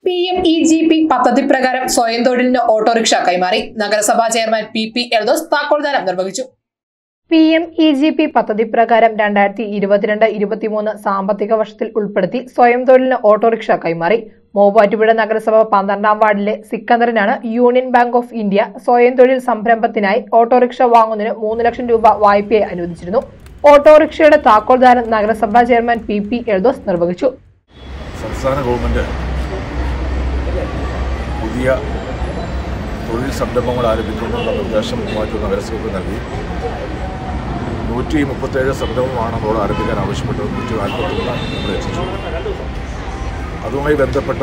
P M E G P പദ്ധതി പ്രകാരം സ്വയം തൊഴിലിന് ഓട്ടോറിക്ഷ കൈമാറി നഗരസഭാ ചെയർമാൻ പി പി എൽദോസ് താക്കോൽദാനം നിർവഹിച്ചു P M E G P പദ്ധതി പ്രകാരം രണ്ടായിരത്തി ഇരുപത്തിരണ്ട് ഇരുപത്തിമൂന്ന് സാമ്പത്തിക വർഷത്തിൽ ഉൾപ്പെടുത്തി സ്വയം തൊഴിലിന് ഓട്ടോറിക്ഷ കൈമാറി മൂവാറ്റുപുഴ നഗരസഭ പന്ത്രണ്ടാം വാർഡിലെ സിക്കന്ദറിനാണ് യൂണിയൻ ബാങ്ക് ഓഫ് ഇന്ത്യ സ്വയം തൊഴിൽ സംരംഭത്തിനായി ഓട്ടോറിക്ഷ വാങ്ങുന്നതിന് മൂന്ന് ലക്ഷം രൂപ വായ്പയായി അനുവദിച്ചിരുന്നു ഓട്ടോറിക്ഷയുടെ താക്കോൽദാനം നഗരസഭാ ചെയർമാൻ പി പി എൽദോസ് നിർവഹിച്ചു സംസ്ഥാന ഗവൺമെൻറ് പുതിയ തൊഴിൽ സംരംഭങ്ങൾ ആരംഭിക്കുമെന്നുള്ള നിർദ്ദേശം മൂവാറ്റൂർ നഗരസഭയ്ക്ക് നൽകി നൂറ്റി മുപ്പത്തേഴ് സംരംഭമാണ് നമ്മളോട് ആരംഭിക്കാൻ ആവശ്യപ്പെട്ടത് നൂറ്റി നാൽപ്പത്തൊന്ന് നമ്മൾ എത്തിച്ചു അതുമായി ബന്ധപ്പെട്ട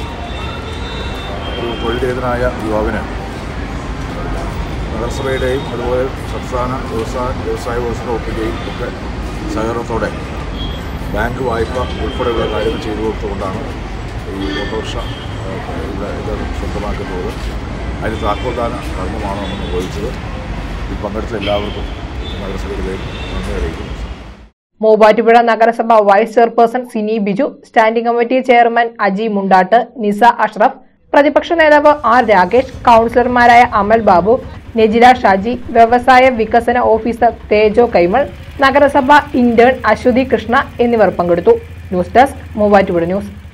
ഒരു തൊഴിലേതനായ യുവാവിന് നഗരസഭയുടെയും അതുപോലെ സംസ്ഥാന വ്യവസായ വ്യവസായ വികസന വകുപ്പിൻ്റെയും ഒക്കെ സഹകരണത്തോടെ ബാങ്ക് വായ്പ ഉൾപ്പെടെയുള്ള കാര്യങ്ങൾ ചെയ്തു കൊടുത്തുകൊണ്ടാണ് ഈ ഓട്ടോറിക്ഷ ഏഹ്, ഇത് ഇത് സ്വന്തമാക്കുന്നത് അതിന് താക്കോൽദാന കർമ്മമാണ് നമ്മൾ നിർവഹിച്ചത് ഇതിൽ പങ്കെടുത്ത എല്ലാവർക്കും നഗരസഭയുടെ പേരിൽ നന്ദി അറിയിക്കുന്നു മൂവാറ്റുപുഴ നഗരസഭ vice chairperson Sini Biju standing committee chairman Aji Mundattu Nisa Ashraf പ്രതിപക്ഷ നേതാവ് ആർ രാകേഷ് കൌൺസിലർമാരായ അമൽ ബാബു നെജില ഷാജി വ്യവസായ വികസന ഓഫീസർ തേജോ കൈമൾ നഗരസഭ ഇന്റേൺ അശ്വതി കൃഷ്ണ എന്നിവർ പങ്കെടുത്തു ന്യൂസ് ഡെസ്ക് മൂവാറ്റുപുഴ ന്യൂസ്